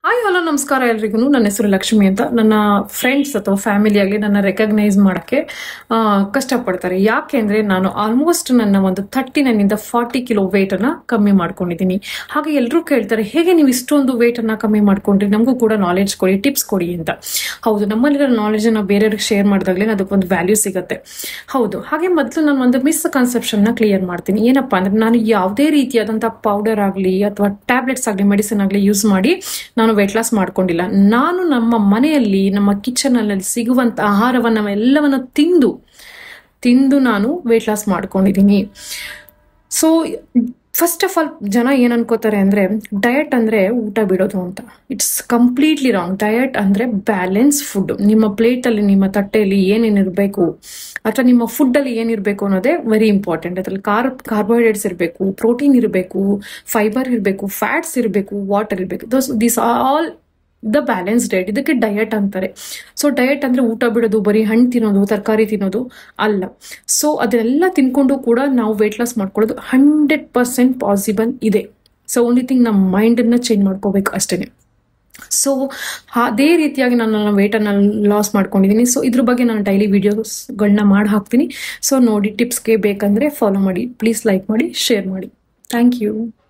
hi hello ನಮಸ್ಕಾರ ಎಲ್ರಿಗೂ ನನ್ನ ಹೆಸರು ಲಕ್ಷ್ಮಿ ಅಂತ ನನ್ನ ಫ್ರೆಂಡ್ಸ್ ಅಥವಾ ಫ್ಯಾಮಿಲಿ ಆಗಲಿ ನನ್ನ ರೆಕಗ್ನೈಸ್ ಮಾಡೋಕ್ಕೆ ಕಷ್ಟಪಡ್ತಾರೆ ಯಾಕೆ ಅಂದರೆ ನಾನು ಆಲ್ಮೋಸ್ಟ್ ನನ್ನ ಒಂದು ಥರ್ಟಿ ನೈನಿಂದ ಫಾರ್ಟಿ ಕಿಲೋ ವೇಟನ್ನು ಕಮ್ಮಿ ಮಾಡ್ಕೊಂಡಿದ್ದೀನಿ ಹಾಗೆ ಎಲ್ಲರೂ ಕೇಳ್ತಾರೆ ಹೇಗೆ ನೀವು ಇಷ್ಟೊಂದು ವೇಟನ್ನು ಕಮ್ಮಿ ಮಾಡ್ಕೊಂಡ್ರಿ ನಮಗೂ ಕೂಡ ನಾಲೆಡ್ಜ್ ಕೊಡಿ ಟಿಪ್ಸ್ ಕೊಡಿ ಅಂತ ಹೌದು ನಮ್ಮಲ್ಲಿರೋ ನಾಲೆಜನ್ನು ಬೇರೆಯವ್ರಿಗೆ ಶೇರ್ ಮಾಡಿದಾಗಲೇ ಅದಕ್ಕೊಂದು ವ್ಯಾಲ್ಯೂ ಸಿಗುತ್ತೆ ಹೌದು ಹಾಗೆ ಮೊದಲು ನಾನು ಒಂದು ಮಿಸ್ ಕನ್ಸೆಪ್ಷನ್ನ ಕ್ಲಿಯರ್ ಮಾಡ್ತೀನಿ ಏನಪ್ಪ ಅಂದರೆ ನಾನು ಯಾವುದೇ ರೀತಿಯಾದಂಥ ಪೌಡರ್ ಆಗಲಿ ಅಥವಾ ಟ್ಯಾಬ್ಲೆಟ್ಸ್ ಆಗಲಿ ಮೆಡಿಸಿನ್ ಆಗಲಿ ಯೂಸ್ ಮಾಡಿ ನಾನು ವೆಯ್ಟ್ ಲಾಸ್ ಮಾಡ್ಕೊಂಡಿಲ್ಲ ನಾನು ನಮ್ಮ ಮನೆಯಲ್ಲಿ ನಮ್ಮ ಕಿಚನಲ್ಲಿ ಸಿಗುವಂಥ ಆಹಾರವನ್ನು ಎಲ್ಲವನ್ನು ತಿಂದು ತಿಂದು ನಾನು ವೆಯ್ಟ್ ಲಾಸ್ ಮಾಡ್ಕೊಂಡಿದ್ದೀನಿ ಸೊ ಫಸ್ಟ್ ಆಫ್ ಆಲ್ ಜನ ಏನು ಅನ್ಕೋತಾರೆ ಅಂದರೆ ಡಯಟ್ ಅಂದರೆ ಊಟ ಬಿಡೋದು ಅಂತ ಇಟ್ಸ್ ಕಂಪ್ಲೀಟ್ಲಿ ರಾಂಗ್ ಡಯಟ್ ಅಂದರೆ ಬ್ಯಾಲೆನ್ಸ್ ಫುಡ್ ನಿಮ್ಮ ಪ್ಲೇಟಲ್ಲಿ ನಿಮ್ಮ ತಟ್ಟೆಯಲ್ಲಿ ಏನೇನಿರಬೇಕು ಅಥವಾ ನಿಮ್ಮ ಫುಡ್ಡಲ್ಲಿ ಏನಿರಬೇಕು ಅನ್ನೋದೇ ವೆರಿ ಇಂಪಾರ್ಟೆಂಟ್ ಅದರಲ್ಲಿ ಕಾರ್ ಕಾರ್ಬೋಹೈಡ್ರೇಟ್ಸ್ ಇರಬೇಕು ಪ್ರೋಟೀನ್ ಇರಬೇಕು ಫೈಬರ್ ಇರಬೇಕು ಫ್ಯಾಟ್ಸ್ ಇರಬೇಕು ವಾಟರ್ ಇರಬೇಕು those this all the balance diet ಇದಕ್ಕೆ ಡಯಟ್ ಅಂತಾರೆ ಸೊ ಡಯಟ್ ಅಂದರೆ ಊಟ ಬಿಡೋದು ಬರೀ ಹಣ್ಣು ತಿನ್ನೋದು ತರಕಾರಿ ತಿನ್ನೋದು ಅಲ್ಲ ಸೊ ಅದೆಲ್ಲ ತಿನ್ಕೊಂಡು ಕೂಡ ನಾವು ವೆಯ್ಟ್ ಲಾಸ್ ಮಾಡ್ಕೊಳ್ಳೋದು ಹಂಡ್ರೆಡ್ ಪರ್ಸೆಂಟ್ ಪಾಸಿಬಲ್ ಇದೆ ಸೊ ಓನ್ಲಿ ಥಿಂಗ್ ನಮ್ಮ ಮೈಂಡನ್ನು ಚೇಂಜ್ ಮಾಡ್ಕೋಬೇಕು ಅಷ್ಟೇ ಸೊ ಅದೇ ರೀತಿಯಾಗಿ ನಾನು ನನ್ನ ವೇಟನ್ನು ಲಾಸ್ ಮಾಡ್ಕೊಂಡಿದ್ದೀನಿ ಸೊ ಇದ್ರ ಬಗ್ಗೆ ನಾನು ಡೈಲಿ ವಿಡಿಯೋಸ್ಗಳನ್ನ ಮಾಡಿ ಹಾಕ್ತೀನಿ ಸೊ ನೋಡಿ ಟಿಪ್ಸ್ಗೆ ಬೇಕಂದರೆ ಫಾಲೋ ಮಾಡಿ ಪ್ಲೀಸ್ ಲೈಕ್ ಮಾಡಿ ಶೇರ್ ಮಾಡಿ ಥ್ಯಾಂಕ್ ಯು